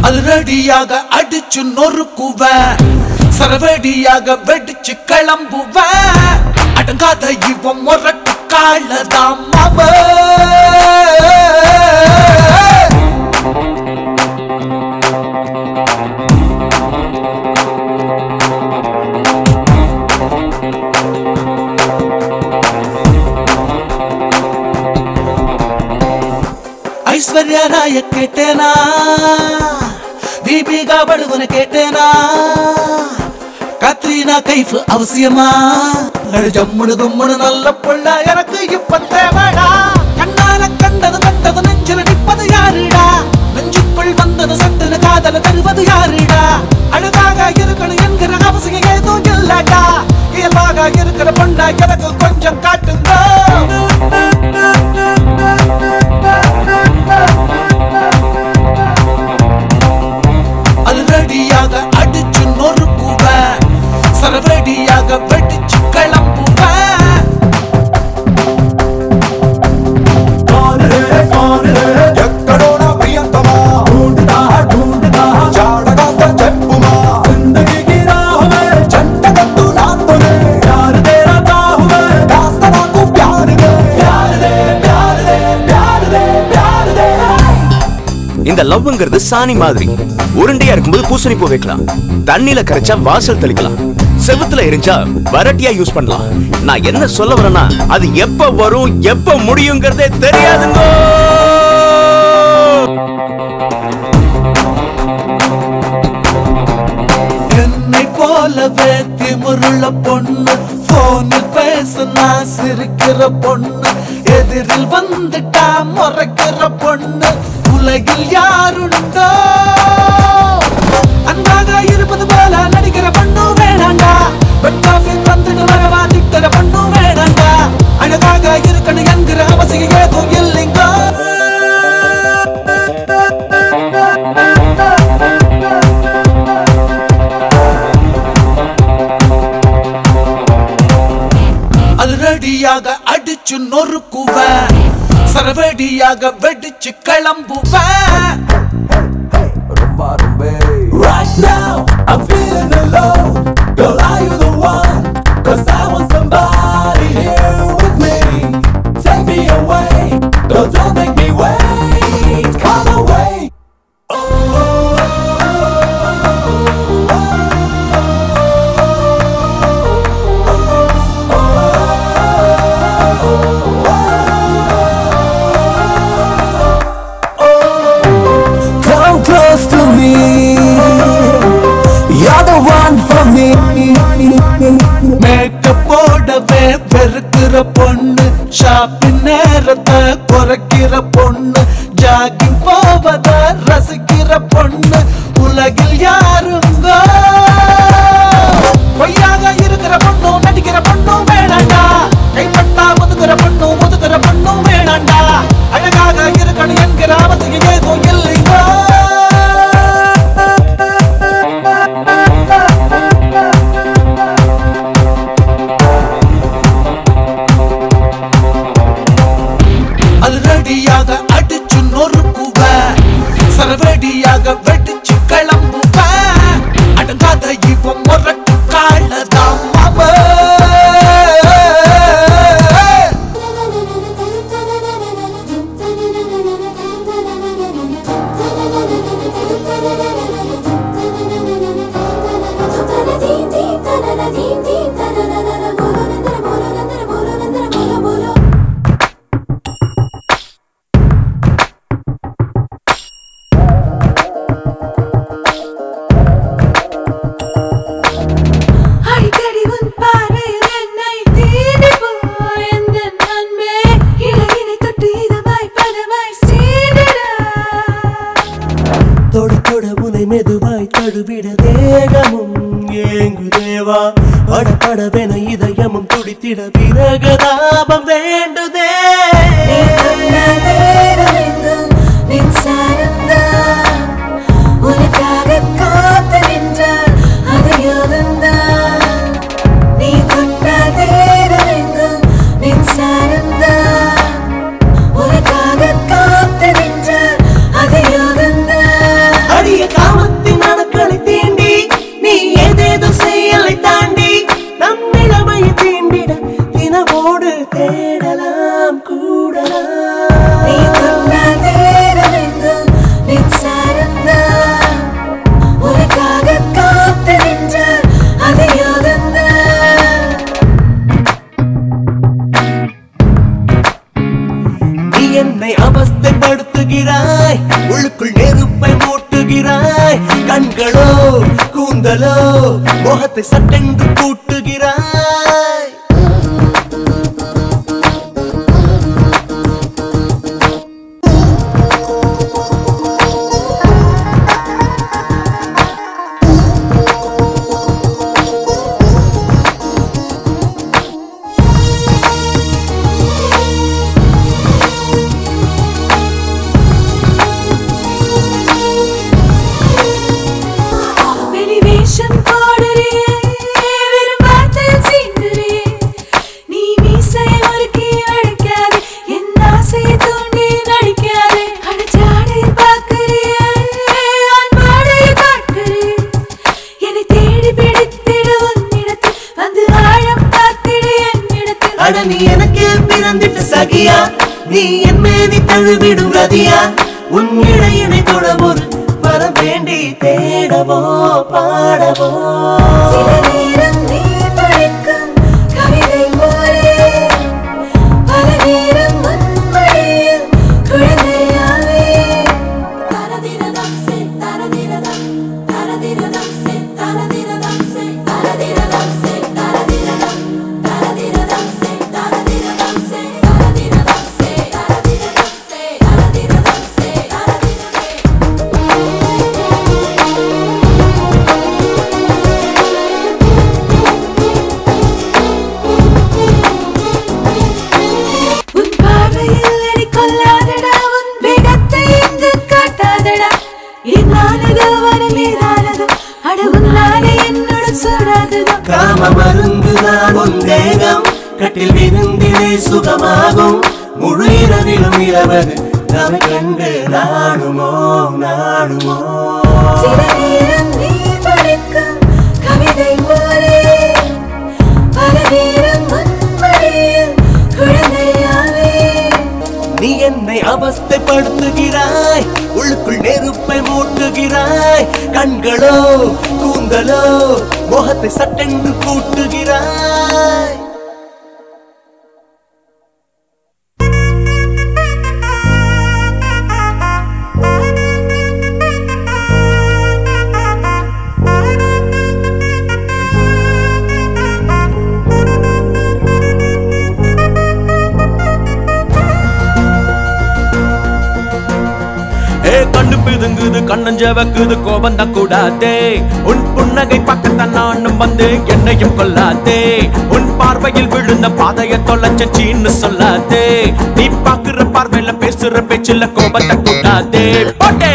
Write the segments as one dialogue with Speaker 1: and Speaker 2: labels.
Speaker 1: அது ரெடியாக அடிச்சு நொறுக்குவேன் சரவெடியாக வெடிச்சு கிளம்புவேன் அடங்காத இவன் முரட்டு காலதான் அவன் ஐஸ்வர்யா ராய கேட்டேனா தீபிகா படுகொன கேட்டேனா கத்ரீனா கைஃப் அவசியமா அட ஜம்முனு கும்முனு நல்ல புள்ள எனக்கு இப்ப தேவைடா கண்ணால கண்டது கண்டது நெஞ்சில நிற்பது யாருடா நெஞ்சுக்குள் வந்தது சட்டுன்னு காதல தருவது யாருடா அழகாக இருக்கணும் என்கிற அவசியம் ஏதும் இல்லடா இயல்பாக இருக்கிற பொண்ணா எனக்கு கொஞ்சம் காட்டுங்க அது ரெடியாக அடிச்சு நொறுக்குவேன் சரவெடியாக வெடிச்சு கிளம்புவேன்
Speaker 2: ఎక్కడోనా ప్రియంతమా జాడగాస్త చెప్పుమా జంటగట్టు నాతోనే కాస్త నాకు ప్యారుదే
Speaker 3: இந்த லவ்ங்கிறது சாணி மாதிரி உருண்டையா இருக்கும்போது பூசணி பூ வைக்கலாம் தண்ணியில கரைச்சா வாசல் தெளிக்கலாம் செவுத்துல எரிஞ்சா வரட்டியா யூஸ் பண்ணலாம் நான் என்ன சொல்ல வரேன்னா அது எப்ப வரும் எப்ப முடியுங்கிறதே தெரியாதுங்க
Speaker 1: என்னை போலவே திமுருள்ள பொண்ணு போனில் பேச நான் சிரிக்கிற பொண்ணு எதிரில் வந்துட்டா முறைக்கிற பொண்ணு உலகில் யாருண்டோ அன்பாக இருப்பது போல நடிக்கிற பொண்ணு வேணாண்டா பெட் காஃபி தந்துட்டு வரவா திக்கிற பொண்ணு வேணாண்டா அழகாக இருக்கணும் என்கிற அவசியம் ஏதும் இல்லைங்க அது ரெடியாக அடிச்சு நொறுக்குவேன் சரவெடியாக வெடிச்சு கிளம்புவேன்
Speaker 2: Right now, I'm feeling alone. Girl, are you the one? Cause I want somebody here with me. Take me away. Girl, don't make me wait. Come away. Come close to me. You're the one for me.
Speaker 1: Makeup போடவே வெறுக்கிற பொண்ணு shopping நேரத்தை குறைக்கிற பொண்ணு jogging போவத ரசிக்கிற பொண்ணு உலகில் யாருங்க பொய்யாக இருக்கிற பொண்ணும் நடிக்கிற பொண்ணும் வேணாண்டா கைப்பட்டா ஒதுக்குற பொண்ணும் ஒதுக்குற பொண்ணும் வேணாண்டா அழகாக இருக்கணும் என்கிற அவசியம் ஏதும் இல்லைங்க அது ரெடியாக அடிச்சு நொறுக்குவேன் சரவெடியாக வெடிச்சு கிளம்புவேன் அடங்காத இவன் முரட்டு காலதான் அவன்
Speaker 4: அடிக்கடி உன் பார்வையில் என்னை தீண்டி போய் எந்த நன்மை இளகினை தொட்டு இதமாய் பதமாய் சீண்டிடா
Speaker 5: தொட தொட உனை மெதுவாய் தழுவிட தேகமும் ஏங்கு தேவா பட படவென இதயமும் துடித்திட விரகதாபம் வேண்டுதே
Speaker 4: நீ கண்ணாதேரமெங்கும் மின்சாரம்தான். உனக்காக காத்து நின்றால் அது யோகம்தான். நீ கண்ணாதேரமெங்கும் மின்சாரம்தான். உனக்காக காத்து நின்றால் அது யோகம்தான்.
Speaker 1: அடிய கா
Speaker 5: கண்களோ கூந்தலோ முகத்தை சட்டென்று கூட்டுகிறாய்
Speaker 4: வெளிவேஷம் போடுறியே வெறும் வார்த்தையில் சீண்டுறியே நீ மீசையை முறுக்கி அழைக்காதே என் ஆசையை தூண்டி நடிக்காதே அடிச்சாடை பார்க்கிறியே அன்பாடையை காட்டுறியே என்னை தேடி பிடித்திட உன்னிடத்தில் வந்து ஆழம் பார்த்திடு என்னிடத்தில்
Speaker 5: அட நீ எனக்கு பிறந்திட்ட சகியா நீ என் மேனி தழுவிடும் ரதியா உன் இடையினை தொடபோது வர வேண்டி தேடவோ பாடவோ
Speaker 4: சில நேரம் நீ படிக்கும் கவிதை போலே பல நேரம் உன்மடியில் குழந்தையாவே தரதிரதம் சே தரதிரதம் தரதிரதம் சே தரதிரதம் சே தரதிரதம் சே தரதிரதம் தரதிரதம் சே தரதிரதம் சே தரதிரதம் சே தரதிரதம் சே தரதிரதம் சே தரதிரதம் உன் பார்வையில் எடை கொள்ளாதடா உன் வேகத்தை இங்கு காட்டாதடா என்னானது வரமேதானது அட உன்னாலே என்னுடன் சூடாததோ
Speaker 5: காம மருந்துதான் உன் தேகம் கட்டில் விருந்திலே சுகமாகும் முழு இரவிலும் இரவது நம்மை கண்டு நாடுமோ நாடுமோ
Speaker 4: சில நேரம் நீ படிக்கும் கவிதை போலே பல நேரம் உன் மடியில் குழந்தையாவே
Speaker 5: நீ என்னை அவஸ்தைப்படுத்துகிறாய் உள்ளுக்குள் நெருப்பை மூட்டுகிறாய் கண்களோ கூந்தலோ முகத்தை சட்டென்று கூட்டுகிறாய்
Speaker 6: ஏ கண்ணு பிதுங்குது கண்ணஞ்ச வைக்குது கோபம் தான் கூடாதே உன் புன்னகை பக்கத்தான் நானும் வந்து என்னையும் கொல்லாதே உன் பார்வையில் விழுந்த பாதைய தொலைச்ச சீன்னு சொல்லாதே நீ பாக்குற பார்வையில பேசுற பேச்சுல கோபத்தை கூடாதே போட்டே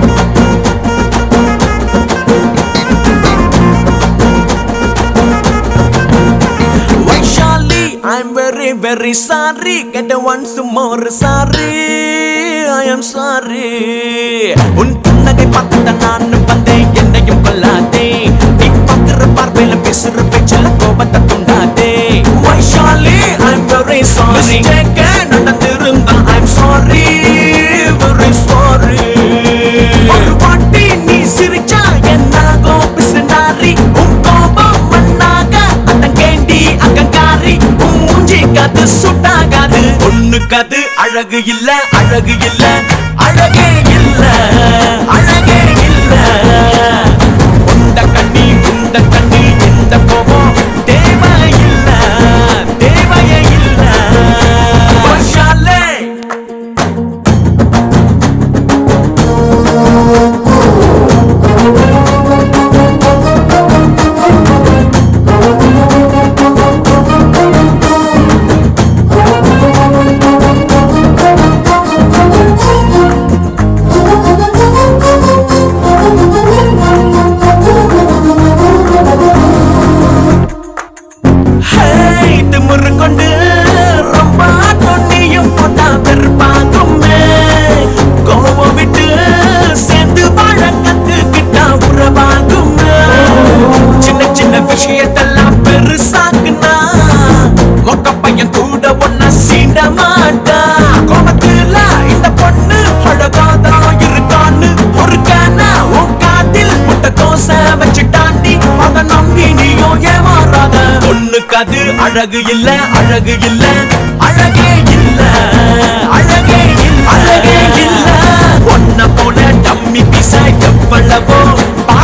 Speaker 6: Vaishali I'm very very sorry get once more sorry I am sorry உன் புன்னகை பார்த்த நானும் வந்தேன் என்னையும் கொல்லாதே நீ பார்க்கிற பார்வையில பேசுற பேச்சுல கோபத்தை துண்டாதே Vaishali I'm very sorry mistake நடந்திருந்தா I'm sorry very sorry ஒரு வாட்டி நீ சிரிச்சா என்னாகும் பிசுநாரி உன் கோபம் மண்ணாக அடங்கேண்டி அகங்காரி உன் மூஞ்சிக்கு அது சுட்டாகாது ஒண்ணுக்கு அது அழகு இல்ல அழகு இல்ல அழகே இல்ல அழகே இல்ல உந்த கண்ணி உந்த கண்ணி இந்த கோபம் தேவையில்ல தேவையே இல்ல வருஷாலே ஹேய், திமிரு கொண்டு ரொம்ப தொன்னியும் போட்டா வெறுப்பாங்குமே. கோவம் விட்டு சேர்ந்து வாழ கத்துக்கிட்டா உறவாகுமே. சின்ன சின்ன விஷயத்தெல்லாம் பெருசாக்குனா மொக்க பையன் கூட ஒன்ன சீண்ட மாட்டா கோபத்துல இந்த பொண்ணு அழகாதான் இருக்கான்னு ஒரு கானா உன் காதில் முட்டை தோசை வச்சுட்டாண்டி அத நம்பி நீயும் ஏமாறாத பொண்ணுக்கு அது அழகு இல்ல அழகு இல்ல அழகே இல்ல அழகே இல்ல அழகே இல்ல பொண்ண போல டம்மி பிசா எவ்வளவோ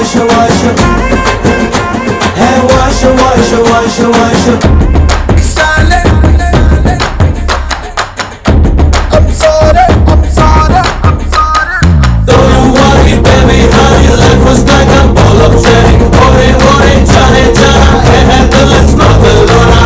Speaker 2: wash, wash. Hey, wash, wash, wash, wash. Silent. I'm sorry, I'm sorry, I'm sorry. Don't you worry, baby, how your life was like a ball of cherry. Ore, ore, jahe, jaha, hey, hey, the let's not Barcelona.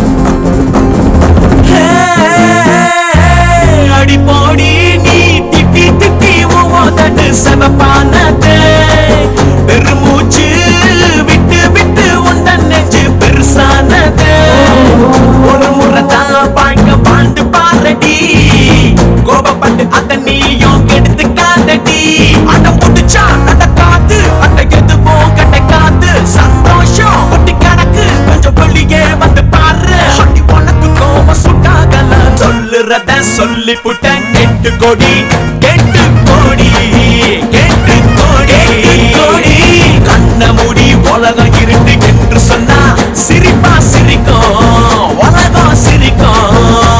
Speaker 6: அடி போடி நீ திட்டி திட்டி ஓதடு செவப்பானது பெருமூச்சு விட்டு விட்டு உண்டன் நெஞ்சு பெருசானது ஒரு முறை தான் பாய்க்க பாண்டு பாரடி கோபப்பட்டு அத நீயும் கெடுத்துக்காதடி அடம் புடிச்சா அத காத்து அட எதுவும் கிடைக்காது சந்தோஷம் ஒட்டி கணக்கு கொஞ்சம் வெளியே வந்து பாரு அடி உனக்கு கோபம் சுட்டாகல சொல்லுறத சொல்லி புட்டேன் கெட்டு கொடி கெட்டு கொடி கெட்டு கொடி கொடி கண்ண மூடி உலகம் இருட்டு என்று சொன்னா சிரிப்பா சிரிக்கும் உலகம் சிரிக்கும்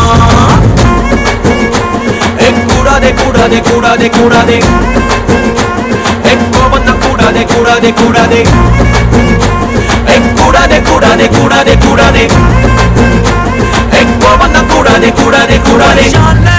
Speaker 6: ஏ, கூடாதே கூடாதே கூடாதே கூடாதே ஏ, கோபம் தான் கூடாதே கூடாதே கூடாதே ஏ, கூடாதே கூடாதே கூடாதே கூடாதே ஏ, கோபம் தான் கூடாதே கூடாதே கூடாதே